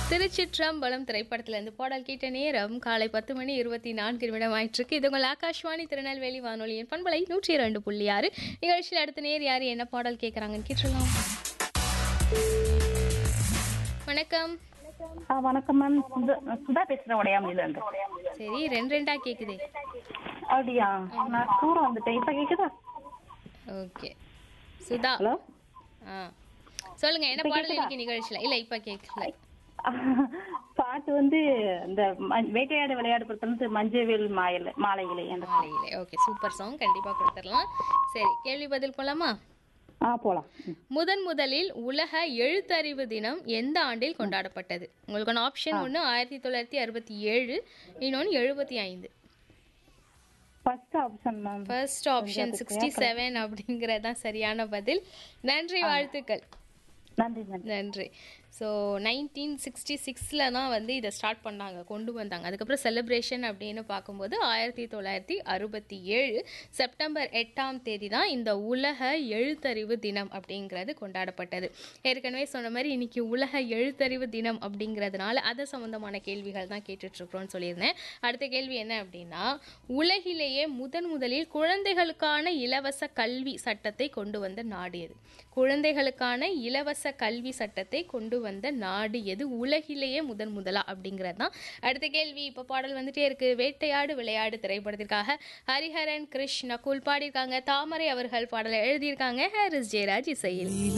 திருச்சிற்றம்பலம் திரைப்படத்திலிருந்து பாடல் கேட்ட நேரம் காலை பத்து மணி இருபத்தி நான்கு நிமிடம் ஆயிட்டிருக்கு இது உங்கள் ஆகாஷ்வாணி திருநெல்வேலி வானொலியின் பண்பலை நூற்றி இரண்டு புள்ளி ஆறு நிகழ்ச்சியில் அடுத்த நேர் யார் என்ன பாடல் கேட்குறாங்கன்னு கேட்டுடலாம் வணக்கம் ஆ வணக்கம் மேம் சுதா சுதா பேசுறேன் உடையாமல இருந்து சரி ரெண்டு ரெண்டா கேக்குதே அப்படியா நான் தூரம் வந்துட்டேன் இப்ப கேக்குதா ஓகே சுதா ஹலோ ஆ சொல்லுங்க என்ன பாடல் இன்னைக்கு நிகழ்ச்சியில் இல்லை இப்போ கேட்கல பாட்டு வந்து இந்த ம- வேட்டையாடு விளையாடு பொறுத்தவரை மஞ்சவேல் மாயல மாலையிலே அந்த மாலையிலே ஓகே சூப்பர் சாங் கண்டிப்பாக கொடுத்துடலாம் சரி கேள்வி பதில் போலாமா ஆ போலாம் ம். முதன் முதலில் உலக எழுத்தறிவு தினம் எந்த ஆண்டில் கொண்டாடப்பட்டது உங்களுக்கான ஆப்ஷன் ஒன்று ஆயிரத்தி தொள்ளாயிரத்தி அறுபத்தி ஏழு இன்னொன்று எழுபத்தி ஐந்து first option ma'am first option sixty seven அப்படிங்கிறதான் சரியான பதில் நன்றி வாழ்த்துக்கள் நன்றி மேம் நன்றி ஸோ நைன்டீன் சிக்ஸ்டி சிக்ஸில் தான் வந்து இதை ஸ்டார்ட் பண்ணாங்க கொண்டு வந்தாங்க அதுக்கப்புறம் செலிப்ரேஷன் அப்படின்னு பார்க்கும்போது ஆயிரத்தி தொள்ளாயிரத்தி அறுபத்தி ஏழு செப்டம்பர் எட்டாம் தேதி தான் இந்த உலக எழுத்தறிவு தினம் அப்படிங்கிறது கொண்டாடப்பட்டது ஏற்கனவே சொன்ன மாதிரி இன்னைக்கு உலக எழுத்தறிவு தினம் அப்படிங்கிறதுனால அது சம்மந்தமான கேள்விகள் தான் கேட்டுட்ருக்குறோன்னு சொல்லியிருந்தேன் அடுத்த கேள்வி என்ன அப்படின்னா உலகிலேயே முதன் முதலில் குழந்தைகளுக்கான இலவச கல்வி சட்டத்தை கொண்டு வந்த நாடு எது குழந்தைகளுக்கான இலவச கல்வி சட்டத்தை கொண்டு வந்த நாடு எது உலகிலேயே முதன் முதலா அப்படிங்கிறது தான் அடுத்த கேள்வி இப்போ பாடல் வந்துட்டே இருக்கு வேட்டையாடு விளையாடு திரைப்படத்திற்காக ஹரிஹரன் கிருஷ் நகுல் பாடியிருக்காங்க தாமரை அவர்கள் பாடலை எழுதியிருக்காங்க ஹாரிஸ் ஜெயராஜ் இசையில்